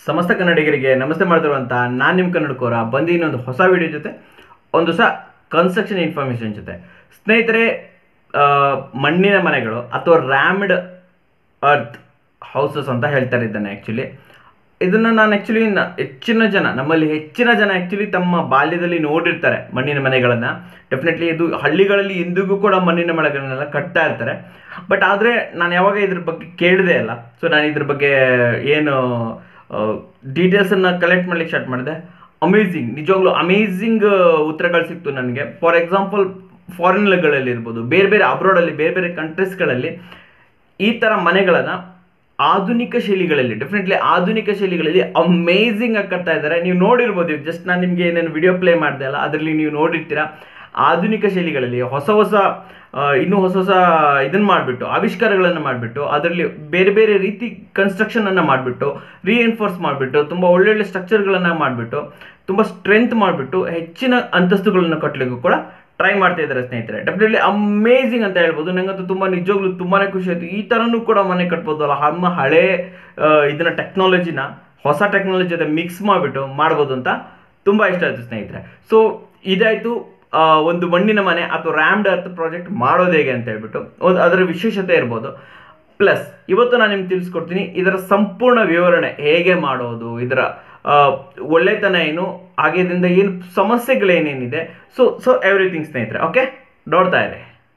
ಸಮಸ್ತ ಕನ್ನಡಿಗರಿಗೆ ನಮಸ್ತೆ ಮಾಡ್ತಿರುವಂಥ ನಾನು ನಿಮ್ಮ ಕನ್ನಡಕೋರ ಬಂದು ಇನ್ನೊಂದು ಹೊಸ ವಿಡಿಯೋ ಜೊತೆ ಒಂದು ಹೊಸ ಕನ್ಸ್ಟ್ರಕ್ಷನ್ ಇನ್ಫಾರ್ಮೇಷನ್ ಜೊತೆ ಸ್ನೇಹಿತರೆ ಆ, ಮಣ್ಣಿನ ಮನೆಗಳು ಅಥವಾ ರ್ಯಾಮ್ಡ್ ಅರ್ತ್ ಹೌಸಸ್ ಅಂತ ಹೇಳ್ತಾರೆ ಇದನ್ನು ಆ್ಯಕ್ಚುಲಿ ಇದನ್ನು ನಾನು ಆ್ಯಕ್ಚುಲಿ ಹೆಚ್ಚಿನ ಜನ ನಮ್ಮಲ್ಲಿ ಹೆಚ್ಚಿನ ಜನ ಆ್ಯಕ್ಚುಲಿ ತಮ್ಮ ಬಾಲ್ಯದಲ್ಲಿ ನೋಡಿರ್ತಾರೆ ಮಣ್ಣಿನ ಮನೆಗಳನ್ನು ಡೆಫಿನೆಟ್ಲಿ ಇದು ಹಳ್ಳಿಗಳಲ್ಲಿ ಇಂದಿಗೂ ಕೂಡ ಮಣ್ಣಿನ ಮನೆಗಳನ್ನೆಲ್ಲ ಕಟ್ತಾ ಇರ್ತಾರೆ ಬಟ್ ಆದರೆ ನಾನು ಯಾವಾಗ ಇದ್ರ ಬಗ್ಗೆ ಕೇಳಿದೆ ಅಲ್ಲ ಸೊ ನಾನು ಇದ್ರ ಬಗ್ಗೆ ಏನು ಡೀಟೇಲ್ಸನ್ನು ಕಲೆಕ್ಟ್ ಮಾಡ್ಲಿಕ್ಕೆ ಸ್ಟಾರ್ಟ್ ಮಾಡಿದೆ ಅಮೇಝಿಂಗ್ ನಿಜವಾಗ್ಲೂ ಅಮೇಝಿಂಗ್ ಉತ್ತರಗಳು ಸಿಕ್ತು ನನಗೆ ಫಾರ್ ಎಕ್ಸಾಂಪಲ್ ಫಾರಿನ್ಗಳಲ್ಲಿ ಇರ್ಬೋದು ಬೇರೆ ಬೇರೆ ಅಬ್ರಾಡಲ್ಲಿ ಬೇರೆ ಬೇರೆ ಕಂಟ್ರೀಸ್ಗಳಲ್ಲಿ ಈ ಥರ ಮನೆಗಳನ್ನು ಆಧುನಿಕ ಶೈಲಿಗಳಲ್ಲಿ ಡೆಫಿನೆಟ್ಲಿ ಆಧುನಿಕ ಶೈಲಿಗಳಲ್ಲಿ ಅಮೇಝಿಂಗ್ ಆಗಿ ಕಟ್ತಾ ಇದ್ದಾರೆ ನೀವು ನೋಡಿರ್ಬೋದು ಜಸ್ಟ್ ನಾನು ನಿಮಗೆ ಏನೇನು ವಿಡಿಯೋ ಪ್ಲೇ ಮಾಡಿದೆ ಅಲ್ಲ ಅದರಲ್ಲಿ ನೀವು ನೋಡಿರ್ತೀರಾ ಆಧುನಿಕ ಶೈಲಿಗಳಲ್ಲಿ ಹೊಸ ಹೊಸ ಆ, ಇನ್ನೂ ಹೊಸ ಹೊಸ ಇದನ್ನು ಮಾಡಿಬಿಟ್ಟು ಆವಿಷ್ಕಾರಗಳನ್ನು ಮಾಡಿಬಿಟ್ಟು ಅದರಲ್ಲಿ ಬೇರೆ ಬೇರೆ ರೀತಿ ಕನ್ಸ್ಟ್ರಕ್ಷನನ್ನು ಮಾಡಿಬಿಟ್ಟು ರೀಎನ್ಫೋರ್ಸ್ ಮಾಡಿಬಿಟ್ಟು ತುಂಬ ಒಳ್ಳೊಳ್ಳೆ ಸ್ಟ್ರಕ್ಚರ್ಗಳನ್ನು ಮಾಡಿಬಿಟ್ಟು ತುಂಬ ಸ್ಟ್ರೆಂತ್ ಮಾಡಿಬಿಟ್ಟು ಹೆಚ್ಚಿನ ಅಂತಸ್ತುಗಳನ್ನು ಕಟ್ಟಲಿಕ್ಕೂ ಕೂಡ ಟ್ರೈ ಮಾಡ್ತಾ ಇದ್ದಾರೆ ಸ್ನೇಹಿತರೆ ಡೆಫಿನೆಟ್ಲಿ ಅಮೇಝಿಂಗ್ ಅಂತ ಹೇಳ್ಬೋದು ನಂಗಂತೂ ತುಂಬ ನಿಜವಾಗ್ಲೂ ತುಂಬಾ ಖುಷಿ ಆಯಿತು ಈ ಥರನೂ ಕೂಡ ಮನೆ ಕಟ್ಬೋದಲ್ಲ ನಮ್ಮ ಹಳೆ ಆ, ಇದನ್ನ ಟೆಕ್ನಾಲಜಿನ ಹೊಸ ಟೆಕ್ನಾಲಜಿ ಜೊತೆ ಮಿಕ್ಸ್ ಮಾಡಿಬಿಟ್ಟು ಮಾಡ್ಬೋದು ಅಂತ ತುಂಬ ಇಷ್ಟ ಆಯಿತು ಸ್ನೇಹಿತರೆ ಸೊ ಇದಾಯಿತು ಒಂದು ಮಣ್ಣಿನ ಮನೆ ಅಥವಾ ರ್ಯಾಮ್ಡ್ ಅರ್ತ್ ಪ್ರಾಜೆಕ್ಟ್ ಮಾಡೋದು ಹೇಗೆ ಅಂತ ಹೇಳ್ಬಿಟ್ಟು ಒಂದು ಅದರ ವಿಶೇಷತೆ ಇರ್ಬೋದು ಪ್ಲಸ್ ಇವತ್ತು ನಾನು ನಿಮ್ಗೆ ತಿಳಿಸ್ಕೊಡ್ತೀನಿ ಇದರ ಸಂಪೂರ್ಣ ವಿವರಣೆ ಹೇಗೆ ಮಾಡೋದು ಇದರ ಆ, ಒಳ್ಳೆತನ ಏನು ಹಾಗೆ ಇದರಿಂದ ಏನು ಸಮಸ್ಯೆಗಳೇನೇನಿದೆ ಸೊ ಸೊ ಎವ್ರಿಥಿಂಗ್ ಸ್ನೇಹಿತರೆ ಓಕೆ ನೋಡ್ತಾ ಇದೆ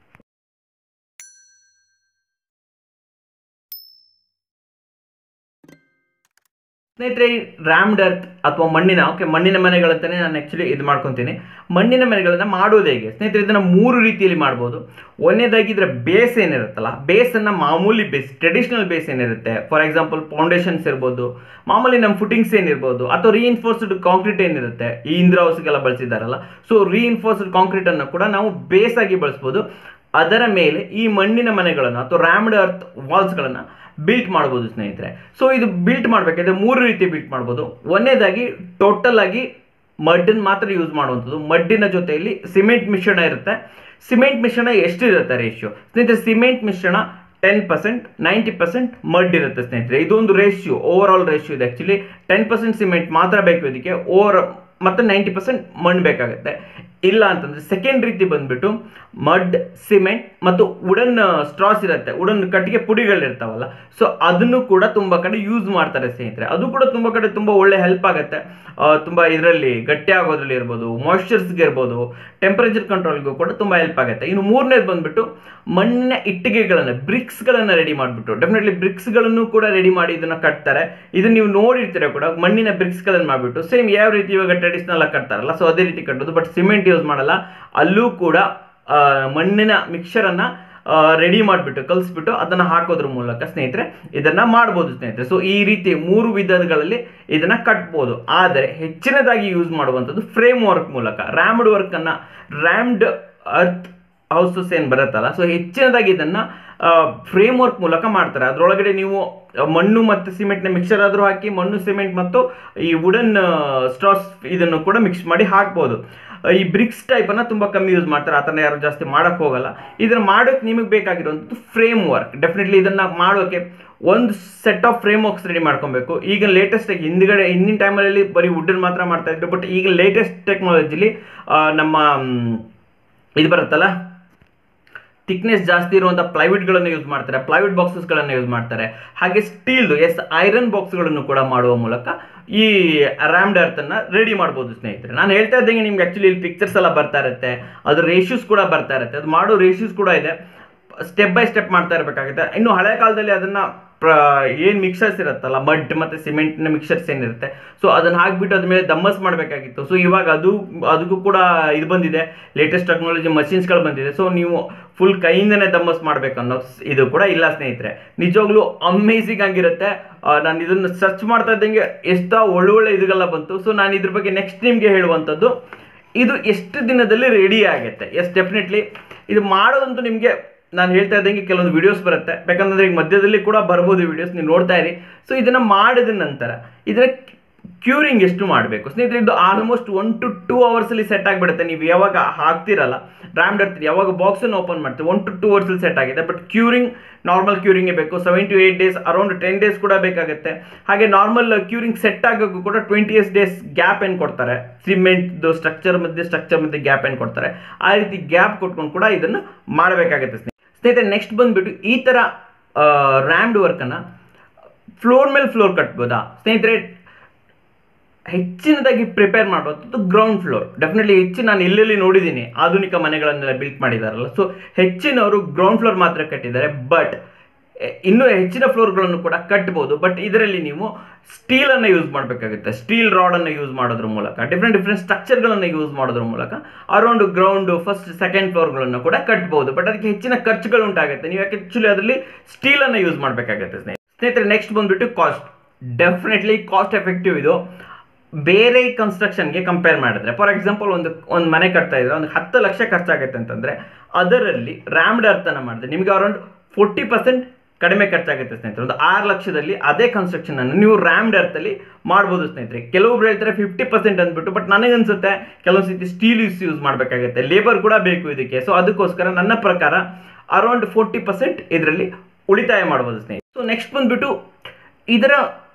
ಸ್ನೇಹಿತರೆ ಈ ರ್ಯಾಮ್ಡ್ ಅರ್ತ್ ಅಥವಾ ಮಣ್ಣಿನ ಓಕೆ ಮಣ್ಣಿನ ಮನೆಗಳಂತಾನೆ ನಾನು ಆ್ಯಕ್ಚುಲಿ ಇದು ಮಾಡ್ಕೊತೀನಿ ಮಣ್ಣಿನ ಮನೆಗಳನ್ನ ಮಾಡೋದು ಹೇಗೆ ಸ್ನೇಹಿತರೆ ಇದನ್ನು ಮೂರು ರೀತಿಯಲ್ಲಿ ಮಾಡ್ಬೋದು ಒಂದನೇದಾಗಿ ಇದರ ಬೇಸ್ ಏನಿರುತ್ತಲ್ಲ ಬೇಸನ್ನು ಮಾಮೂಲಿ ಬೇಸ್ ಟ್ರೆಡಿಷನಲ್ ಬೇಸ್ ಏನಿರುತ್ತೆ ಫಾರ್ ಎಕ್ಸಾಂಪಲ್ ಫೌಂಡೇಶನ್ಸ್ ಇರ್ಬೋದು ಮಾಮೂಲಿ ನಮ್ಮ ಫುಟಿಂಗ್ಸ್ ಏನಿರ್ಬೋದು ಅಥವಾ ರೀಇನ್ಫೋರ್ಸ್ಡ್ ಕಾಂಕ್ರೀಟ್ ಏನಿರುತ್ತೆ ಈ ಇಂದ್ರ ಹೌಸ್ಗೆಲ್ಲ ಬಳಸಿದಾರಲ್ಲ ಸೊ ರೀಇನ್ಫೋರ್ಸ್ಡ್ ಕಾಂಕ್ರೀಟನ್ನು ಕೂಡ ನಾವು ಬೇಸ್ ಆಗಿ ಬಳಸ್ಬೋದು ಅದರ ಮೇಲೆ ಈ ಮಣ್ಣಿನ ಮನೆಗಳನ್ನು ಅಥವಾ ರ್ಯಾಮ್ಡ್ ಅರ್ತ್ ವಾಲ್ಸ್ಗಳನ್ನು ಬಿಲ್ಟ್ ಮಾಡ್ಬೋದು ಸ್ನೇಹಿತರೆ ಸೊ ಇದು ಬಿಲ್ಟ್ ಮಾಡಬೇಕಾದ್ರೆ ಮೂರು ರೀತಿ ಬಿಲ್ಟ್ ಮಾಡ್ಬೋದು ಒಂದನೇದಾಗಿ ಟೋಟಲ್ ಆಗಿ ಮಡ್ಡನ್ನು ಮಾತ್ರ ಯೂಸ್ ಮಾಡುವಂಥದ್ದು ಮಡ್ಡಿನ ಜೊತೆಯಲ್ಲಿ ಸಿಮೆಂಟ್ ಮಿಶ್ರಣ ಇರುತ್ತೆ ಸಿಮೆಂಟ್ ಮಿಶ್ರಣ ಎಷ್ಟಿರುತ್ತೆ ರೇಷಿಯೋ ಸ್ನೇಹಿತರೆ ಸಿಮೆಂಟ್ ಮಿಶ್ರಣ ten percent ninety percent mud ಇರುತ್ತೆ ಸ್ನೇಹಿತರೆ ಇದೊಂದು ರೇಷಿಯೋ ಓವರ್ ಆಲ್ ರೇಷಿಯೋ ಇದೆ ಆ್ಯಕ್ಚುಲಿ ಟೆನ್ ಪರ್ಸೆಂಟ್ ಸಿಮೆಂಟ್ ಮಾತ್ರ ಬೇಕು ಇದಕ್ಕೆ ಓವರ್ ಮತ್ತು ನೈಂಟಿ ಪರ್ಸೆಂಟ್ ಮಣ್ಣು ಬೇಕಾಗುತ್ತೆ ಇಲ್ಲ ಅಂತಂದರೆ ಸೆಕೆಂಡ್ ರೀತಿ ಬಂದ್ಬಿಟ್ಟು ಮಡ್ ಸಿಮೆಂಟ್ ಮತ್ತು ವುಡನ್ ಸ್ಟ್ರಾಸ್ ಇರುತ್ತೆ ವುಡನ್ ಕಟ್ಟಿಗೆ ಪುಡಿಗಳಿರ್ತಾವಲ್ಲ ಸೊ ಅದನ್ನು ಕೂಡ ತುಂಬ ಕಡೆ ಯೂಸ್ ಮಾಡ್ತಾರೆ ಸ್ನೇಹಿತರೆ ಅದು ಕೂಡ ತುಂಬ ಕಡೆ ತುಂಬ ಒಳ್ಳೆ ಹೆಲ್ಪ್ ಆಗುತ್ತೆ ಆ, ತುಂಬ ಇದರಲ್ಲಿ ಗಟ್ಟಿ ಆಗೋದ್ರಲ್ಲಿ ಇರ್ಬೋದು ಮಾಯ್ಶ್ಚರ್ಸ್ಗೆ ಇರ್ಬೋದು ಟೆಂಪರೇಚರ್ ಕಂಟ್ರೋಲ್ಗೂ ಕೂಡ ತುಂಬ ಹೆಲ್ಪ್ ಆಗುತ್ತೆ ಇನ್ನು ಮೂರನೇದು ಬಂದ್ಬಿಟ್ಟು ಮಣ್ಣಿನ ಇಟ್ಟಿಗೆಗಳನ್ನು ಬ್ರಿಕ್ಸ್ಗಳನ್ನು ರೆಡಿ ಮಾಡಿಬಿಟ್ಟು ಡೆಫಿನೆಟ್ಲಿ ಬ್ರಿಕ್ಸ್ಗಳನ್ನು ಕೂಡ ರೆಡಿ ಮಾಡಿ ಇದನ್ನು ಕಟ್ತಾರೆ ಇದನ್ನ ನೀವು ನೋಡಿರ್ತೀರ ಕೂಡ ಮಣ್ಣಿನ ಬ್ರಿಕ್ಸ್ಗಳನ್ನು ಮಾಡಿಬಿಟ್ಟು ಸೇಮ್ ಯಾವ ರೀತಿ ಇವಾಗ ಟ್ರೆಡಿಷನಲ್ ಆಗಿ ಕಟ್ತಾರಲ್ಲ ಸೊ ಅದೇ ರೀತಿ ಕಟ್ಟೋದು ಬಟ್ ಸಿಮೆಂಟ್ ಯೂಸ್ ಮಾಡಲ್ಲ ಅಲ್ಲೂ ಕೂಡ ಆ, ಮಣ್ಣಿನ ಮಿಕ್ಸರನ್ನು ರೆಡಿ ಮಾಡಿಬಿಟ್ಟು ಕಲಿಸ್ಬಿಟ್ಟು ಅದನ್ನು ಹಾಕೋದ್ರ ಮೂಲಕ ಸ್ನೇಹಿತರೆ ಇದನ್ನು ಮಾಡ್ಬೋದು ಸ್ನೇಹಿತರೆ ಸೊ ಈ ರೀತಿ ಮೂರು ವಿಧಗಳಲ್ಲಿ ಇದನ್ನು ಕಟ್ಬೋದು ಆದರೆ ಹೆಚ್ಚಿನದಾಗಿ ಯೂಸ್ ಮಾಡುವಂಥದ್ದು ಫ್ರೇಮ್ ವರ್ಕ್ ಮೂಲಕ ರ್ಯಾಮ್ಡ್ ವರ್ಕನ್ನು ರ್ಯಾಮ್ಡ್ ಅರ್ತ್ ಹೌಸಸ್ ಏನು ಬರುತ್ತಲ್ಲ ಸೊ ಹೆಚ್ಚಿನದಾಗಿ ಇದನ್ನು ಫ್ರೇಮ್ ವರ್ಕ್ ಮೂಲಕ ಮಾಡ್ತಾರೆ ಅದರೊಳಗಡೆ ನೀವು ಆ, ಮಣ್ಣು ಮತ್ತು ಸಿಮೆಂಟ್ನ ಮಿಕ್ಸರ್ ಆದರೂ ಹಾಕಿ ಮಣ್ಣು ಸಿಮೆಂಟ್ ಮತ್ತು ಈ ವುಡನ್ ಸ್ಟ್ರಾಸ್ ಇದನ್ನು ಕೂಡ ಮಿಕ್ಸ್ ಮಾಡಿ ಹಾಕ್ಬೋದು ಆ, ಈ ಬ್ರಿಕ್ಸ್ ಟೈಪನ್ನು ತುಂಬ ಕಮ್ಮಿ ಯೂಸ್ ಮಾಡ್ತಾರೆ ಆ ಥರ ಯಾರು ಜಾಸ್ತಿ ಮಾಡೋಕ್ಕೆ ಹೋಗಲ್ಲ ಇದನ್ನು ಮಾಡೋಕ್ಕೆ ನಿಮಗೆ ಬೇಕಾಗಿರುವಂಥದ್ದು ಫ್ರೇಮ್ ವರ್ಕ್ ಡೆಫಿನೆಟ್ಲಿ ಇದನ್ನು ಮಾಡೋಕ್ಕೆ ಒಂದು set of frameworks ready ಮಾಡ್ಕೊಬೇಕು ಈಗ ಲೇಟೆಸ್ಟ್ ಹಿಂದ್ಗಡೆ ಹಿಂದಿನ ಟೈಮಲ್ಲಿ ಬರೀ ವುಡನ್ ಮಾತ್ರ ಮಾಡ್ತಾ ಇದ್ರು ಬಟ್ ಈಗ ಲೇಟೆಸ್ಟ್ ಟೆಕ್ನಾಲಜಿಲಿ ನಮ್ಮ ಮ್, ಇದು ಬರುತ್ತಲ್ಲ ಥಿಕ್ನೆಸ್ ಜಾಸ್ತಿ ಇರುವಂಥ ಪ್ಲೈವುಡ್ಗಳನ್ನು ಯೂಸ್ ಮಾಡ್ತಾರೆ ಪ್ಲೈವುಡ್ ಬಾಕ್ಸಸ್ಗಳನ್ನು ಯೂಸ್ ಮಾಡ್ತಾರೆ ಹಾಗೆ ಸ್ಟೀಲ್ದು ಎಸ್ ಐರನ್ ಬಾಕ್ಸ್ಗಳನ್ನು ಕೂಡ ಮಾಡುವ ಮೂಲಕ ಈ ರ್ಯಾಮ್ಡ್ ಅರ್ಥನ್ನು ರೆಡಿ ಮಾಡ್ಬೋದು ಸ್ನೇಹಿತರೆ ನಾನು ಹೇಳ್ತಾ ಇದ್ದಂಗೆ ನಿಮ್ಗೆ ಆ್ಯಕ್ಚುಲಿ ಇಲ್ಲಿ ಪಿಕ್ಚರ್ಸ್ ಎಲ್ಲ ಬರ್ತಾ ಇರುತ್ತೆ ಅದ್ರ ರೇಷ್ಯೂಸ್ ಕೂಡ ಬರ್ತಾ ಇರುತ್ತೆ ಅದು ಮಾಡೋ ರೇಷ್ಯೂಸ್ ಕೂಡ ಇದೆ ಸ್ಟೆಪ್ ಬೈ ಸ್ಟೆಪ್ ಮಾಡ್ತಾ ಇರಬೇಕಾಗುತ್ತೆ ಇನ್ನು ಹಳೆ ಕಾಲದಲ್ಲಿ ಅದನ್ನು ಪ್ರ ಏನು ಮಿಕ್ಸರ್ಸ್ ಇರುತ್ತಲ್ಲ ಮಡ್ ಮತ್ತು ಸಿಮೆಂಟ್ನ ಮಿಕ್ಸರ್ಸ್ ಏನಿರುತ್ತೆ ಸೊ ಅದನ್ನು ಹಾಕ್ಬಿಟ್ಟು ಅದ್ರ ಮೇಲೆ ದಮ್ಮಸ್ ಮಾಡಬೇಕಾಗಿತ್ತು ಸೊ ಇವಾಗ ಅದು ಅದಕ್ಕೂ ಕೂಡ ಇದು ಬಂದಿದೆ ಲೇಟೆಸ್ಟ್ ಟೆಕ್ನಾಲಜಿ ಮಷಿನ್ಸ್ಗಳು ಬಂದಿದೆ ಸೊ ನೀವು ಫುಲ್ ಕೈಯಿಂದನೇ ದಮ್ಮಸ್ ಮಾಡ್ಬೇಕು ಅನ್ನೋ ಸ್- ಇದು ಕೂಡ ಇಲ್ಲ ಸ್ನೇಹಿತರೆ ನಿಜವಾಗ್ಲೂ ಅಮೇಝಿಂಗ್ ಆಗಿರುತ್ತೆ ಆ, ನಾನು ಇದನ್ನು ಸರ್ಚ್ ಮಾಡ್ತಾ ಇದ್ದಂಗೆ ಎಷ್ಟೋ ಒಳ್ಳೊಳ್ಳೆ ಇದುಗೆಲ್ಲ ಬಂತು ಸೊ ನಾನು ಇದ್ರ ಬಗ್ಗೆ ನೆಕ್ಸ್ಟ್ ನಿಮಗೆ ಹೇಳುವಂಥದ್ದು ಇದು ಎಷ್ಟು ದಿನದಲ್ಲಿ ರೆಡಿ ಆಗುತ್ತೆ ಎಸ್ ಡೆಫಿನೆಟ್ಲಿ ಇದು ಮಾಡೋದಂತೂ ನಿಮಗೆ ನಾನು ಹೇಳ್ತಾ ಇದ್ದಂಗೆ ಕೆಲವೊಂದು ವಿಡಿಯೋಸ್ ಬರುತ್ತೆ ಯಾಕಂತಂದ್ರೆ ಈಗ ಮಧ್ಯದಲ್ಲಿ ಕೂಡ ಬರ್ಬೋದು ವಿಡಿಯೋಸ್ ನೀವು ನೋಡ್ತಾ ಇರಿ ಸೊ ಇದನ್ನು ಮಾಡಿದ ನಂತರ ಇದರ ಕ್ಯೂರಿಂಗ್ ಎಷ್ಟು ಮಾಡಬೇಕು ಸ್ನೇಹಿತರೆ ಇದು ಆಲ್ಮೋಸ್ಟ್ ಒನ್ ಟು ಟೂ ಅವರ್ಸಲ್ಲಿ ಸೆಟ್ ಆಗಿಬಿಡುತ್ತೆ ನೀವು ಯಾವಾಗ ಹಾಕ್ತಿರಲ್ಲ ರ್ಯಾಮ್ ಡರ್ತೀರಿ ಯಾವಾಗ ಬಾಕ್ಸನ್ನು ಓಪನ್ ಮಾಡ್ತೀವಿ ಒನ್ ಟು ಟೂ ಅವರ್ಸಲ್ಲಿ ಸೆಟ್ ಆಗಿದೆ ಬಟ್ ಕ್ಯೂರಿಂಗ್ ನಾರ್ಮಲ್ ಕ್ಯೂರಿಂಗೇ ಬೇಕು seven to eight days around ten days ಕೂಡ ಬೇಕಾಗುತ್ತೆ ಹಾಗೆ ನಾರ್ಮಲ್ ಕ್ಯೂರಿಂಗ್ ಸೆಟ್ ಆಗೋಕ್ಕೂ ಕೂಡ ಟ್ವೆಂಟಿ ಎಸ್ ಡೇಸ್ ಗ್ಯಾಪ್ ಏನು ಕೊಡ್ತಾರೆ ಸಿಮೆಂಟ್ದು ಸ್ಟ್ರಕ್ಚರ್ ಮಧ್ಯೆ ಸ್ಟ್ರಕ್ಚರ್ ಮಧ್ಯೆ ಗ್ಯಾಪ್ ಏನು ಕೊಡ್ತಾರೆ ಆ ರೀತಿ ಗ್ಯಾಪ್ ಕೊಟ್ಕೊಂಡು ಕೂಡ ಇದನ್ನು ಮಾಡಬೇಕಾಗುತ್ತೆ ಸ್ನೇಹಿತರೆ ಸ್ನೇಹಿತರೆ ನೆಕ್ಸ್ಟ್ ಬಂದುಬಿಟ್ಟು ಈ ಥರ ರ್ಯಾಮ್ಡ್ ವರ್ಕನ್ನು ಫ್ಲೋರ್ ಮೇಲೆ ಫ್ಲೋರ್ ಕಟ್ಬೋದಾ ಸ್ನೇಹಿತರೆ ಹೆಚ್ಚಿನದಾಗಿ ಪ್ರಿಪೇರ್ ಮಾಡುವಂಥದ್ದು ಗ್ರೌಂಡ್ ಫ್ಲೋರ್ ಡೆಫಿನೆಟ್ಲಿ ಹೆಚ್ಚು ನಾನು ಎಲ್ಲೆಲ್ಲಿ ನೋಡಿದ್ದೀನಿ ಆಧುನಿಕ ಮನೆಗಳನ್ನೆಲ್ಲ ಬಿಲ್ಟ್ ಮಾಡಿದಾರಲ್ಲ ಸೊ ಹೆಚ್ಚಿನವರು ಗ್ರೌಂಡ್ ಫ್ಲೋರ್ ಮಾತ್ರ ಕಟ್ಟಿದ್ದಾರೆ ಬಟ್ ಇನ್ನೂ ಹೆಚ್ಚಿನ ಫ್ಲೋರ್ಗಳನ್ನು ಕೂಡ ಕಟ್ಬೋದು ಬಟ್ ಇದರಲ್ಲಿ ನೀವು ಸ್ಟೀಲನ್ನು ಯೂಸ್ ಮಾಡಬೇಕಾಗುತ್ತೆ ಸ್ಟೀಲ್ ರಾಡನ್ನು ಯೂಸ್ ಮಾಡೋದ್ರ ಮೂಲಕ ಡಿಫ್ರೆಂಟ್ ಡಿಫ್ರೆಂಟ್ ಸ್ಟ್ರಕ್ಚರ್ಗಳನ್ನು ಯೂಸ್ ಮಾಡೋದ್ರ ಮೂಲಕ ಅರೌಂಡ್ ಗ್ರೌಂಡ್ ಫಸ್ಟ್ ಸೆಕೆಂಡ್ ಫ್ಲೋರ್ಗಳನ್ನು ಕೂಡ ಕಟ್ಬೋದು ಬಟ್ ಅದಕ್ಕೆ ಹೆಚ್ಚಿನ ಖರ್ಚುಗಳು ಉಂಟಾಗುತ್ತೆ ನೀವು ಯಾಕೆ ಆ್ಯಕ್ಚುಲಿ ಅದರಲ್ಲಿ ಸ್ಟೀಲನ್ನು ಯೂಸ್ ಮಾಡಬೇಕಾಗುತ್ತೆ ಸ್ನೇಹಿತರೆ ಸ್ನೇಹಿತರೆ ನೆಕ್ಸ್ಟ್ ಬಂದುಬಿಟ್ಟು ಕಾಸ್ಟ್ ಡೆಫಿನೆಟ್ಲಿ ಕಾಸ್ಟ್ ಎಫೆಕ್ಟಿವ್ ಇದು ಬೇರೆ ಕನ್ಸ್ಟ್ರಕ್ಷನ್ಗೆ ಕಂಪೇರ್ ಮಾಡಿದ್ರೆ ಫಾರ್ ಎಕ್ಸಾಂಪಲ್ ಒಂದು ಒಂದು ಮನೆ ಕಟ್ತಾ ಇದ್ರೆ ಒಂದು ಹತ್ತು ಲಕ್ಷ ಖರ್ಚಾಗುತ್ತೆ ಅಂತಂದರೆ ಅದರಲ್ಲಿ ರ್ಯಾಮ್ಡ್ ಅರ್ಥನ ಮಾಡಿದ್ರೆ ನಿಮಗೆ ಅರೌಂಡ್ ಫೋರ್ಟಿ ಪರ್ಸೆಂಟ್ ಕಡಿಮೆ ಖರ್ಚಾಗುತ್ತೆ ಸ್ನೇಹಿತರೆ ಒಂದು ಆರು ಲಕ್ಷದಲ್ಲಿ ಅದೇ ಕನ್ಸ್ಟ್ರಕ್ಷನ್ ಅನ್ನು ನೀವು ರ್ಯಾಮ್ಡ್ ಅರ್ಥಲ್ಲಿ ಮಾಡ್ಬೋದು ಸ್ನೇಹಿತರೆ ಕೆಲವೊಬ್ರು ಹೇಳ್ತಾರೆ ಫಿಫ್ಟಿ ಪರ್ಸೆಂಟ್ ಅಂದ್ಬಿಟ್ಟು ಬಟ್ ನನಗನ್ಸುತ್ತೆ ಕೆಲವೊಂದು ಸತಿ ಸ್ಟೀಲ್ ಯೂಸ್ ಯೂಸ್ ಮಾಡಬೇಕಾಗುತ್ತೆ ಲೇಬರ್ ಕೂಡ ಬೇಕು ಇದಕ್ಕೆ ಸೊ ಅದಕ್ಕೋಸ್ಕರ ನನ್ನ ಪ್ರಕಾರ ಅರೌಂಡ್ ಫೋರ್ಟಿ ಪರ್ಸೆಂಟ್ ಇದರಲ್ಲಿ ಉಳಿತಾಯ ಮಾಡ್ಬೋದು ಸ್ನೇಹಿತರೆ ಸೊ ನೆಕ್ಸ್ಟ್ ಬಂದ್ಬಿಟ್ಟು ಇದರ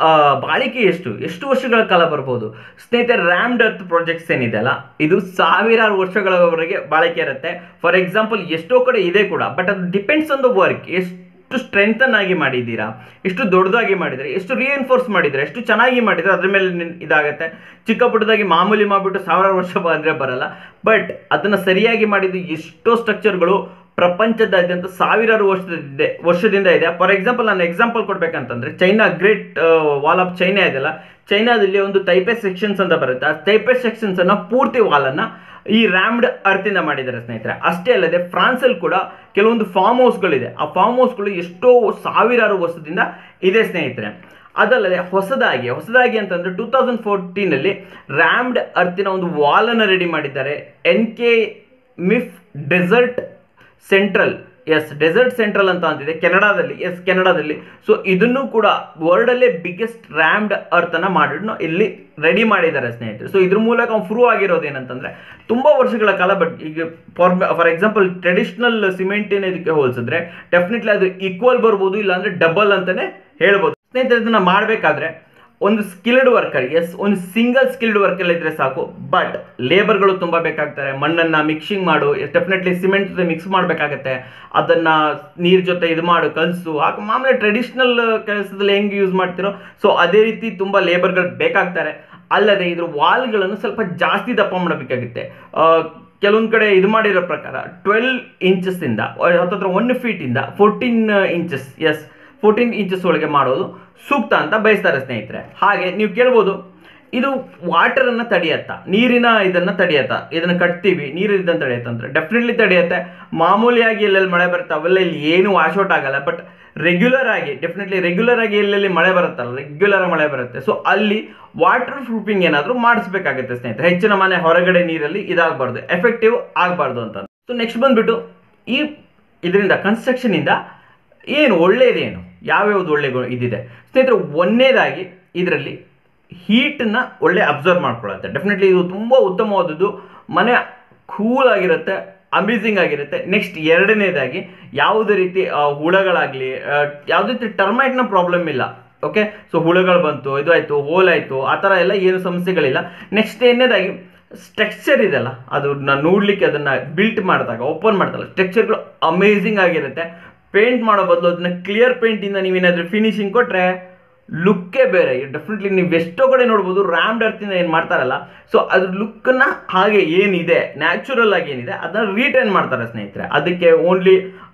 ಬಾಳಿಕೆ ಎಷ್ಟು ಎಷ್ಟು ವರ್ಷಗಳ ಕಾಲ ಬರ್ಬೋದು ಸ್ನೇಹಿತರೆ ರ್ಯಾಮ್ಡ್ ಅರ್ತ್ ಪ್ರಾಜೆಕ್ಟ್ಸ್ ಏನಿದೆ ಅಲ್ಲ ಇದು ಸಾವಿರಾರು ವರ್ಷಗಳವರೆಗೆ ಬಾಳಿಕೆ ಇರುತ್ತೆ ಫಾರ್ ಎಕ್ಸಾಂಪಲ್ ಎಷ್ಟೋ ಕಡೆ ಇದೆ ಕೂಡ ಬಟ್ ಅದು ಡಿಪೆಂಡ್ಸ್ ಆನ್ ದ ವರ್ಕ್ ಎಷ್ಟು ಸ್ಟ್ರೆಂಥನ್ ಆಗಿ ಮಾಡಿದ್ದೀರಾ ಎಷ್ಟು ದೊಡ್ಡದಾಗಿ ಮಾಡಿದರೆ ಎಷ್ಟು ರಿಎನ್ಫೋರ್ಸ್ ಮಾಡಿದರೆ ಎಷ್ಟು ಚೆನ್ನಾಗಿ ಮಾಡಿದರೆ ಅದ್ರ ಮೇಲೆ ಇದಾಗುತ್ತೆ ಚಿಕ್ಕ ಪುಟ್ಟದಾಗಿ ಮಾಮೂಲಿ ಮಾಡಿಬಿಟ್ಟು ಸಾವಿರಾರು ವರ್ಷ ಬಂದರೆ ಬರಲ್ಲ ಬಟ್ ಅದನ್ನು ಸರಿಯಾಗಿ ಮಾಡಿದ್ದು ಎಷ್ಟೋ ಸ್ಟ್ರಕ್ಚರ್ಗಳು ಪ್ರಪಂಚದಾದ್ಯಂತ ಸಾವಿರಾರು ವರ್ಷದಿಂದ ವರ್ಷದಿಂದ ಇದೆ ಫಾರ್ ಎಕ್ಸಾಂಪಲ್ ನಾನು ಎಕ್ಸಾಂಪಲ್ ಕೊಡ್ಬೇಕಂತಂದ್ರೆ China great wall of China ಇದೆಯಲ್ಲ ಚೈನಾದಲ್ಲಿ ಒಂದು ಟೈಪೆ ಸೆಕ್ಷನ್ಸ್ ಅಂತ ಬರುತ್ತೆ ಆ ಟೈಪೆ ಸೆಕ್ಷನ್ಸ್ ಅನ್ನ ಪೂರ್ತಿ ವಾಲನ್ನು ಈ ರ್ಯಾಮ್ಡ್ ಅರ್ತಿಂದ ಮಾಡಿದ್ದಾರೆ ಸ್ನೇಹಿತರೆ ಅಷ್ಟೇ ಅಲ್ಲದೆ ಫ್ರಾನ್ಸಲ್ಲಿ ಕೂಡ ಕೆಲವೊಂದು ಫಾರ್ಮ್ ಹೌಸ್ಗಳಿದೆ ಆ ಫಾರ್ಮ್ ಹೌಸ್ಗಳು ಎಷ್ಟೋ ಸಾವಿರಾರು ವರ್ಷದಿಂದ ಇದೆ ಸ್ನೇಹಿತರೆ ಅದಲ್ಲದೆ ಹೊಸದಾಗಿ ಹೊಸದಾಗಿ ಅಂತಂದ್ರೆ ಟೂ ತೌಸಂಡ್ ಫೋರ್ಟೀನಲ್ಲಿ ರ್ಯಾಮ್ಡ್ ಅರ್ತಿನ ಒಂದು ವಾಲನ್ನು ರೆಡಿ ಮಾಡಿದ್ದಾರೆ N K Mip desert central yes desert central ಅಂತ ಅಂತಿದೆ ಕೆನಡಾದಲ್ಲಿ ಎಸ್ ಕೆನಡಾದಲ್ಲಿ ಸೊ ಇದನ್ನು ಕೂಡ ವರ್ಲ್ಡಲ್ಲೇ ಬಿಗ್ಗೆಸ್ಟ್ ರ್ಯಾಮ್ಡ್ ಅರ್ಥನ ಮಾಡಿ ಇಲ್ಲಿ ರೆಡಿ ಮಾಡಿದ್ದಾರೆ ಸ್ನೇಹಿತರೆ ಸೊ ಇದ್ರ ಮೂಲಕ ಪ್ರೂವ್ ಆಗಿರೋದು ಏನಂತಂದ್ರೆ ತುಂಬಾ ವರ್ಷಗಳ ಕಾಲ ಬಟ್ ಈಗ ಫಾರ್ ಫಾರ್ ಎಕ್ಸಾಂಪಲ್ ಟ್ರೆಡಿಷನಲ್ ಸಿಮೆಂಟಿನ ಇದಕ್ಕೆ ಹೋಲಿಸಿದ್ರೆ ಡೆಫಿನೆಟ್ಲಿ ಅದು ಈಕ್ವಲ್ ಬರ್ಬೋದು ಇಲ್ಲಾಂದ್ರೆ ಡಬಲ್ ಅಂತಾನೆ ಹೇಳ್ಬೋದು ಸ್ನೇಹಿತರೆ ಇದನ್ನ ಮಾಡಬೇಕಾದ್ರೆ ಒಂದು ಸ್ಕಿಲ್ಡ್ ವರ್ಕರ್ ಎಸ್ ಒಂದು ಸಿಂಗಲ್ ಸ್ಕಿಲ್ಡ್ ವರ್ಕರ್ ಇದ್ರೆ ಸಾಕು ಬಟ್ ಲೇಬರ್ಗಳು ತುಂಬ ಬೇಕಾಗ್ತಾರೆ ಮಣ್ಣನ್ನ ಮಿಕ್ಸಿಂಗ್ ಮಾಡು ಡೆಫಿನೆಟ್ಲಿ ಸಿಮೆಂಟ್ ಜೊತೆ ಮಿಕ್ಸ್ ಮಾಡಬೇಕಾಗತ್ತೆ ಅದನ್ನ ನೀರ್ ಜೊತೆ ಇದು ಮಾಡು ಕಲಸು ಆಗ ಮಾಮೂಲಿ ಟ್ರೆಡಿಷನಲ್ ಕೆಲಸದಲ್ಲಿ ಹೆಂಗೆ ಯೂಸ್ ಮಾಡ್ತಿರೋ ಸೊ ಅದೇ ರೀತಿ ತುಂಬ ಲೇಬರ್ಗಳು ಬೇಕಾಗ್ತಾರೆ ಅಲ್ಲದೆ ಇದ್ರ ವಾಲ್ಗಳನ್ನು ಸ್ವಲ್ಪ ಜಾಸ್ತಿ ದಪ್ಪ ಮಾಡಬೇಕಾಗುತ್ತೆ ಕೆಲವೊಂದು ಕಡೆ ಇದು ಮಾಡಿರೋ ಪ್ರಕಾರ ಟ್ವೆಲ್ ಇಂಚಸ್ಸಿಂದ ಹತ್ತತ್ರ ಒನ್ ಫೀಟಿಂದ fourteen inches yes fourteen inches ಒಳಗೆ ಮಾಡೋದು ಸೂಕ್ತ ಅಂತ ಬಯಸ್ತಾರೆ ಸ್ನೇಹಿತರೆ ಹಾಗೆ ನೀವು ಕೇಳ್ಬೋದು ಇದು ವಾಟರನ್ನು ತಡೆಯತ್ತಾ ನೀರಿನ ಇದನ್ನು ತಡೆಯತ್ತಾ ಇದನ್ನು ಕಟ್ತೀವಿ ನೀರು ಇದನ್ನು ತಡೆಯತ್ತ ಅಂದ್ರೆ ಡೆಫಿನೆಟ್ಲಿ ತಡೆಯುತ್ತೆ ಮಾಮೂಲಿಯಾಗಿ ಎಲ್ಲೆಲ್ಲಿ ಮಳೆ ಬರುತ್ತೆ ಅವೆಲ್ಲ ಇಲ್ಲಿ ಏನು ವಾಶ್ ಔಟ್ ಆಗಲ್ಲ ಬಟ್ ರೆಗ್ಯುಲರ್ ಆಗಿ ಡೆಫಿನೆಟ್ಲಿ ರೆಗ್ಯುಲರ್ ಆಗಿ ಎಲ್ಲೆಲ್ಲಿ ಮಳೆ ಬರುತ್ತಲ್ಲ ರೆಗ್ಯುಲರ್ ಮಳೆ ಬರುತ್ತೆ ಸೊ ಅಲ್ಲಿ ವಾಟರ್ ಪ್ರೂಫಿಂಗ್ ಏನಾದರೂ ಮಾಡಿಸ್ಬೇಕಾಗುತ್ತೆ ಸ್ನೇಹಿತರೆ ಹೆಚ್ಚಿನ ಮನೆ ಹೊರಗಡೆ ನೀರಲ್ಲಿ ಇದಾಗಬಾರ್ದು ಎಫೆಕ್ಟಿವ್ ಆಗಬಾರ್ದು ಅಂತ ಸೊ ನೆಕ್ಸ್ಟ್ ಬಂದ್ಬಿಟ್ಟು ಈ ಇದರಿಂದ ಕನ್ಸ್ಟ್ರಕ್ಷನಿಂದ ಏನು ಒಳ್ಳೇದೇನು ಯಾವ್ಯಾವ್ದು ಒಳ್ಳೆ ಇದಿದೆ ಸ್ನೇಹಿತರೆ ಒಂದನೇದಾಗಿ ಇದರಲ್ಲಿ ಹೀಟನ್ನ ಒಳ್ಳೆ ಅಬ್ಸರ್ವ್ ಮಾಡ್ಕೊಳ್ಳುತ್ತೆ ಡೆಫಿನೆಟ್ಲಿ ಇದು ತುಂಬ ಉತ್ತಮವಾದದ್ದು ಮನೆ ಕೂಲ್ ಆಗಿರುತ್ತೆ ಅಮೇಝಿಂಗ್ ಆಗಿರುತ್ತೆ ನೆಕ್ಸ್ಟ್ ಎರಡನೇದಾಗಿ ಯಾವುದೇ ರೀತಿ ಹುಳಗಳಾಗಲಿ ಯಾವುದೇ ರೀತಿ ಟರ್ಮೈಟ್ನ ಪ್ರಾಬ್ಲಮ್ ಇಲ್ಲ ಓಕೆ ಸೊ ಹುಳುಗಳು ಬಂತು ಇದು ಆಯಿತು ಹೋಲ್ ಆಯಿತು ಆ ಥರ ಎಲ್ಲ ಏನು ಸಮಸ್ಯೆಗಳಿಲ್ಲ ನೆಕ್ಸ್ಟ್ ಎರಡನೇದಾಗಿ ಸ್ಟ್ರಕ್ಚರ್ ಇದೆಲ್ಲ ಅದು ನೋಡ್ಲಿಕ್ಕೆ ಅದನ್ನು ಬಿಲ್ಟ್ ಮಾಡಿದಾಗ ಓಪನ್ ಮಾಡಿದಾಗ ಸ್ಟ್ರಕ್ಚರ್ಗಳು ಅಮೇಝಿಂಗ್ ಆಗಿರುತ್ತೆ ಪೇಂಟ್ ಮಾಡೋ ಬದಲು ಅದನ್ನ ಕ್ಲಿಯರ್ ಪೇಂಟಿಂದ ನೀವೇನಾದರೂ ಫಿನಿಶಿಂಗ್ ಕೊಟ್ಟರೆ ಲುಕ್ಕೇ ಬೇರೆ ಡೆಫಿನೆಟ್ಲಿ ನೀವು ಎಷ್ಟೋ ಕಡೆ ನೋಡ್ಬೋದು ರ್ಯಾಮ್ಡ್ ಅರ್ತಿಂದ ಏನು ಮಾಡ್ತಾರಲ್ಲ ಸೊ ಅದ್ರ ಲುಕ್ಕನ್ನು ಹಾಗೆ ಏನಿದೆ ನ್ಯಾಚುರಲ್ ಆಗಿ ಏನಿದೆ ಅದನ್ನು ರೀಟೈನ್ ಮಾಡ್ತಾರೆ ಸ್ನೇಹಿತರೆ ಅದಕ್ಕೆ ಓನ್ಲಿ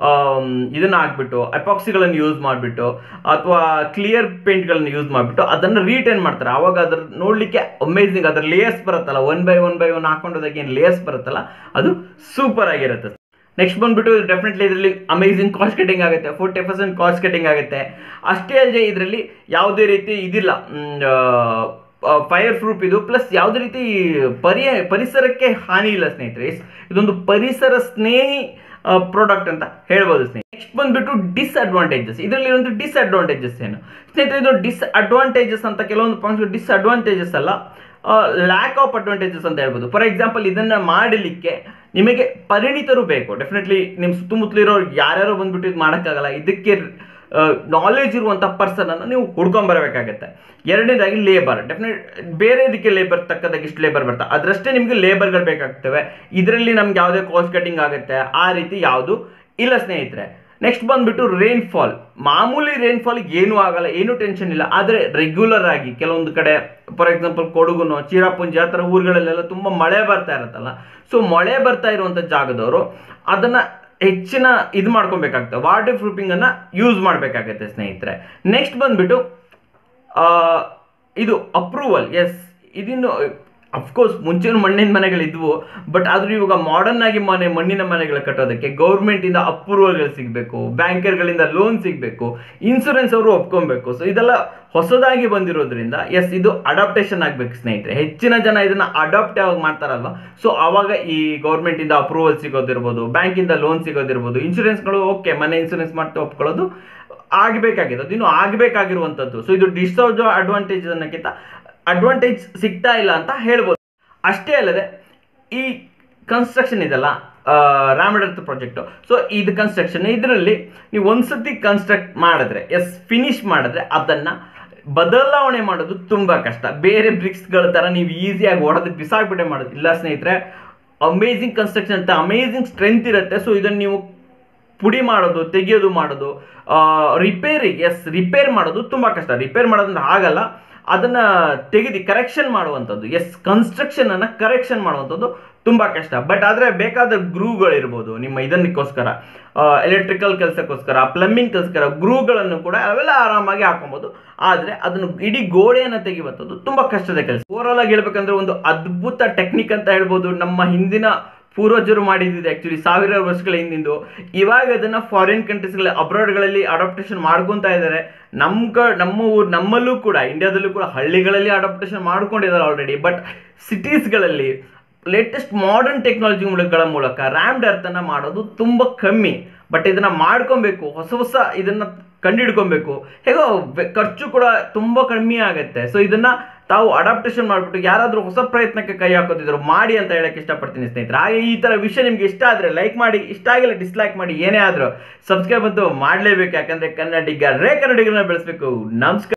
ಇದನ್ನು ಹಾಕ್ಬಿಟ್ಟು ಅಪಾಕ್ಸಿಗಳನ್ನು ಯೂಸ್ ಮಾಡಿಬಿಟ್ಟು ಅಥವಾ ಕ್ಲಿಯರ್ ಪೇಂಟ್ಗಳನ್ನು ಯೂಸ್ ಮಾಡಿಬಿಟ್ಟು ಅದನ್ನು ರೀಟೈನ್ ಮಾಡ್ತಾರೆ ಆವಾಗ ಅದ್ರ ನೋಡಲಿಕ್ಕೆ ಅಮೇಝಿಂಗ್ ಅದ್ರ ಲೇಯರ್ಸ್ ಬರುತ್ತಲ್ಲ one by one by one ಹಾಕೊಂಡೋದಾಗ ಏನು ಲೇಯರ್ಸ್ ಬರುತ್ತಲ್ಲ ಅದು ಸೂಪರ್ ಆಗಿರುತ್ತೆ ನೆಕ್ಸ್ಟ್ ಬಂದ್ಬಿಟ್ಟು ಡೆಫಿನೆಟ್ಲಿ ಇದರಲ್ಲಿ ಅಮೇಝಿಂಗ್ ಕಾಸ್ಟ್ ಕಟಿಂಗ್ ಆಗುತ್ತೆ ಫೋರ್ಟಿ ಪರ್ಸೆಂಟ್ ಕಾಸ್ಟ್ ಕಟಿಂಗ್ ಆಗುತ್ತೆ ಅಷ್ಟೇ ಅಲ್ಲದೆ ಇದರಲ್ಲಿ ಯಾವುದೇ ರೀತಿ ಇದಿಲ್ಲ ಫೈರ್ ಪ್ರೂಫ್ ಇದು ಪ್ಲಸ್ ಯಾವುದೇ ರೀತಿ ಪರಿ ಪರಿಸರಕ್ಕೆ ಹಾನಿ ಇಲ್ಲ ಸ್ನೇಹಿತರೆ ಇದೊಂದು ಪರಿಸರ ಸ್ನೇಹಿ ಪ್ರಾಡಕ್ಟ್ ಅಂತ ಹೇಳ್ಬೋದು ಸ್ನೇಹಿತರೆ ನೆಕ್ಸ್ಟ್ ಬಂದ್ಬಿಟ್ಟು ಡಿಸ್ಅಡ್ವಾಂಟೇಜಸ್ ಇದರಲ್ಲಿರುವಂಥ ಡಿಸ್ಅಡ್ವಾಂಟೇಜಸ್ ಏನು ಸ್ನೇಹಿತರೆ ಇದು ಡಿಸ್ಅಡ್ವಾಂಟೇಜಸ್ ಅಂತ ಕೆಲವೊಂದು ಪಾಯಿಂಟ್ಸ್ ಡಿಸ್ಅಡ್ವಾಂಟೇಜಸ್ ಅಲ್ಲ ಲ್ಯಾಕ್ ಆಫ್ ಅಡ್ವಾಂಟೇಜಸ್ ಅಂತ ಹೇಳ್ಬೋದು ಫಾರ್ ಎಕ್ಸಾಂಪಲ್ ಇದನ್ನ ಮಾಡಲಿಕ್ಕೆ ನಿಮಗೆ ಪರಿಣಿತರು ಬೇಕು ಡೆಫಿನೆಟ್ಲಿ ನಿಮ್ಮ ಸುತ್ತಮುತ್ತಲಿರೋ ಯಾರ್ಯಾರೋ ಬಂದ್ಬಿಟ್ಟು ಇದು ಮಾಡೋಕ್ಕಾಗಲ್ಲ ಇದಕ್ಕೆ ನಾಲೆಜ್ ಇರುವಂಥ ಪರ್ಸನ್ ಅನ್ನು ನೀವು ಹುಡ್ಕೊಂಬರಬೇಕಾಗತ್ತೆ ಎರಡನೇದಾಗಿ ಲೇಬರ್ ಡೆಫಿನೆಟ್ ಬೇರೆ ಇದಕ್ಕೆ ಲೇಬರ್ ತಕ್ಕದಾಗಿ ಇಷ್ಟು ಲೇಬರ್ ಬರ್ತಾ ಅದರಷ್ಟೇ ನಿಮಗೆ ಲೇಬರ್ಗಳು ಬೇಕಾಗ್ತವೆ ಇದರಲ್ಲಿ ನಮ್ಗೆ ಯಾವುದೇ ಕಾಸ್ಟ್ ಕಟಿಂಗ್ ಆಗುತ್ತೆ ಆ ರೀತಿ ಯಾವುದು ಇಲ್ಲ ಸ್ನೇಹಿತರೆ ನೆಕ್ಸ್ಟ್ ಬಂದ್ಬಿಟ್ಟು ರೈನ್ಫಾಲ್ ಮಾಮೂಲಿ ರೈನ್ಫಾಲ್ ಏನೂ ಆಗಲ್ಲ ಏನೂ ಟೆನ್ಷನ್ ಇಲ್ಲ ಆದರೆ ರೆಗ್ಯುಲರ್ ಆಗಿ ಕೆಲವೊಂದು ಕಡೆ ಫಾರ್ ಎಕ್ಸಾಂಪಲ್ ಕೊಡಗುನು ಚಿರಾಪುಂಜಿ ಆ ಥರ ಊರುಗಳಲ್ಲೆಲ್ಲ ತುಂಬ ಮಳೆ ಬರ್ತಾ ಇರುತ್ತಲ್ಲ ಸೊ ಮಳೆ ಬರ್ತಾ ಇರುವಂಥ ಜಾಗದವರು ಅದನ್ನು ಹೆಚ್ಚಿನ ಇದು ಮಾಡ್ಕೊಬೇಕಾಗ್ತದೆ ವಾಟರ್ ಪ್ರೂಫಿಂಗನ್ನು ಯೂಸ್ ಮಾಡಬೇಕಾಗತ್ತೆ ಸ್ನೇಹಿತರೆ ನೆಕ್ಸ್ಟ್ ಬಂದ್ಬಿಟ್ಟು ಇದು ಅಪ್ರೂವಲ್ ಎಸ್ ಇದಿನ್ನು ಅಫ್ಕೋರ್ಸ್ ಮುಂಚಿನ ಮಣ್ಣಿನ ಮನೆಗಳಿದ್ವು ಬಟ್ ಆದರೂ ಇವಾಗ ಮಾಡರ್ನ್ ಆಗಿ ಮನೆ ಮಣ್ಣಿನ ಮನೆಗಳು ಕಟ್ಟೋದಕ್ಕೆ ಗೌರ್ಮೆಂಟಿಂದ ಅಪ್ರೂವಲ್ಗಳು ಸಿಗಬೇಕು ಬ್ಯಾಂಕರ್ಗಳಿಂದ ಲೋನ್ ಸಿಗಬೇಕು ಇನ್ಸೂರೆನ್ಸ್ ಅವರು ಒಪ್ಕೊಬೇಕು ಸೊ ಇದೆಲ್ಲ ಹೊಸದಾಗಿ ಬಂದಿರೋದ್ರಿಂದ ಎಸ್ ಇದು ಅಡಾಪ್ಟೇಷನ್ ಆಗಬೇಕು ಸ್ನೇಹಿತರೆ ಹೆಚ್ಚಿನ ಜನ ಇದನ್ನ ಅಡಾಪ್ಟ್ ಯಾವಾಗ ಮಾಡ್ತಾರಲ್ವ ಸೊ ಆವಾಗ ಈ ಗೌರ್ಮೆಂಟಿಂದ ಅಪ್ರೂವಲ್ ಸಿಗೋದಿರ್ಬೋದು ಬ್ಯಾಂಕಿಂದ ಲೋನ್ ಸಿಗೋದಿರ್ಬೋದು ಇನ್ಶೂರೆನ್ಸ್ಗಳು ಓಕೆ ಮನೆ ಇನ್ಶೂರೆನ್ಸ್ ಮಾಡ್ತಾ ಒಪ್ಕೊಳ್ಳೋದು ಆಗಬೇಕಾಗಿದೆ ಅದು ಇನ್ನು ಆಗಬೇಕಾಗಿರುವಂಥದ್ದು ಸೊ ಇದು ಡಿಸ್ಅಡ್ ಅಡ್ವಾಂಟೇಜ್ ಅನ್ನೋಕ್ಕಿಂತ ಅಡ್ವಾಂಟೇಜ್ ಸಿಗ್ತಾ ಇಲ್ಲ ಅಂತ ಹೇಳ್ಬೋದು ಅಷ್ಟೇ ಅಲ್ಲದೆ ಈ ಕನ್ಸ್ಟ್ರಕ್ಷನ್ ಇದೆಲ್ಲ ರಾಮಡರ್ತ್ ಪ್ರಾಜೆಕ್ಟು ಸೊ ಇದು ಕನ್ಸ್ಟ್ರಕ್ಷನ್ ಇದರಲ್ಲಿ ನೀವು ಒಂದ್ಸತಿ ಕನ್ಸ್ಟ್ರಕ್ಟ್ ಮಾಡಿದ್ರೆ ಎಸ್ ಫಿನಿಶ್ ಮಾಡಿದ್ರೆ ಅದನ್ನು ಬದಲಾವಣೆ ಮಾಡೋದು ತುಂಬ ಕಷ್ಟ ಬೇರೆ ಬ್ರಿಕ್ಸ್ಗಳ ಥರ ನೀವು ಈಸಿಯಾಗಿ ಹೊಡೆದು ಬಿಸಾಕ್ಬಿಟ್ಟೆ ಮಾಡೋದು ಇಲ್ಲ ಸ್ನೇಹಿತರೆ ಅಮೇಝಿಂಗ್ ಕನ್ಸ್ಟ್ರಕ್ಷನ್ ಅಂತ ಅಮೇಝಿಂಗ್ ಸ್ಟ್ರೆಂತ್ ಇರುತ್ತೆ ಸೊ ಇದನ್ನು ನೀವು ಪುಡಿ ಮಾಡೋದು ತೆಗೆಯೋದು ಮಾಡೋದು ರಿಪೇರಿ ಎಸ್ ರಿಪೇರ್ ಮಾಡೋದು ತುಂಬ ಕಷ್ಟ ರಿಪೇರ್ ಮಾಡೋದಂದ್ರೆ ಆಗಲ್ಲ ಅದನ್ನು ತೆಗೆದು ಕರೆಕ್ಷನ್ ಮಾಡುವಂಥದ್ದು ಎಸ್ ಕನ್ಸ್ಟ್ರಕ್ಷನನ್ನು ಕರೆಕ್ಷನ್ ಮಾಡುವಂಥದ್ದು ತುಂಬ ಕಷ್ಟ ಬಟ್ ಆದರೆ ಬೇಕಾದ ಗ್ರೂಗಳಿರ್ಬೋದು ನಿಮ್ಮ ಇದನ್ನಕ್ಕೋಸ್ಕರ ಎಲೆಕ್ಟ್ರಿಕಲ್ ಕೆಲಸಕ್ಕೋಸ್ಕರ ಪ್ಲಂಬಿಂಗ್ ಕೆಲಸಕ್ಕೋಸ್ಕರ ಗ್ರೂಗಳನ್ನು ಕೂಡ ಅವೆಲ್ಲ ಆರಾಮಾಗಿ ಹಾಕೊಬೋದು ಆದರೆ ಅದನ್ನು ಇಡೀ ಗೋಡೆಯನ್ನು ತೆಗೆಯುವಂಥದ್ದು ತುಂಬ ಕಷ್ಟದ ಕೆಲಸ ಓವರಾಲ್ ಆಗಿ ಹೇಳ್ಬೇಕಂದ್ರೆ ಒಂದು ಅದ್ಭುತ ಟೆಕ್ನಿಕ್ ಅಂತ ಹೇಳ್ಬೋದು ನಮ್ಮ ಹಿಂದಿನ ಪೂರ್ವಜರು ಮಾಡಿದ್ದಿದೆ ಆ್ಯಕ್ಚುಲಿ ಸಾವಿರಾರು ವರ್ಷಗಳ ಹಿಂದಿಂದು ಇವಾಗ ಅದನ್ನು ಫಾರಿನ್ ಕಂಟ್ರೀಸ್ಗಳ ಅಬ್ರಾಡ್ಗಳಲ್ಲಿ ಅಡಾಪ್ಟೇಷನ್ ಮಾಡ್ಕೊತಾ ಇದ್ದಾರೆ ನಮ್ಮ ಕ ನಮ್ಮ ಊರು ನಮ್ಮಲ್ಲೂ ಕೂಡ ಇಂಡಿಯಾದಲ್ಲೂ ಕೂಡ ಹಳ್ಳಿಗಳಲ್ಲಿ ಅಡಾಪ್ಟೇಷನ್ ಮಾಡ್ಕೊಂಡಿದ್ದಾರೆ ಆಲ್ರೆಡಿ ಬಟ್ ಸಿಟೀಸ್ಗಳಲ್ಲಿ ಲೇಟೆಸ್ಟ್ ಮಾಡರ್ನ್ ಟೆಕ್ನಾಲಜಿಗಳ ಮೂಲಕ ರ್ಯಾಮ್ಡ್ ಅರ್ಥನ್ನು ಮಾಡೋದು ತುಂಬ ಕಮ್ಮಿ ಬಟ್ ಇದನ್ನು ಮಾಡ್ಕೊಬೇಕು ಹೊಸ ಹೊಸ ಇದನ್ನು ಕಂಡುಹಿಡ್ಕೊಬೇಕು ಹೇಗೋ ಖರ್ಚು ಕೂಡ ತುಂಬ ಕಮ್ಮಿ ಆಗುತ್ತೆ ಸೊ ಇದನ್ನು ತಾವು ಅಡಾಪ್ಟೇಷನ್ ಮಾಡಿಬಿಟ್ಟು ಯಾರಾದರೂ ಹೊಸ ಪ್ರಯತ್ನಕ್ಕೆ ಕೈ ಹಾಕೋದಿದ್ರು ಮಾಡಿ ಅಂತ ಹೇಳಕ್ಕೆ ಇಷ್ಟಪಡ್ತೀನಿ ಸ್ನೇಹಿತರೆ ಹಾಗೆ ಈ ಥರ ವಿಷಯ ನಿಮ್ಗೆ ಇಷ್ಟ ಆದರೆ ಲೈಕ್ ಮಾಡಿ ಇಷ್ಟ ಆಗಿಲ್ಲ ಡಿಸ್ಲೈಕ್ ಮಾಡಿ ಏನೇ ಆದರೂ ಸಬ್ಸ್ಕ್ರೈಬ್ ಅಂತೂ ಮಾಡಲೇಬೇಕು ಯಾಕಂದರೆ ಕನ್ನಡಿಗ ರೇ ಕನ್ನಡಿಗರನ್ನ ಬೆಳೆಸಬೇಕು ನಮಸ್ಕಾರ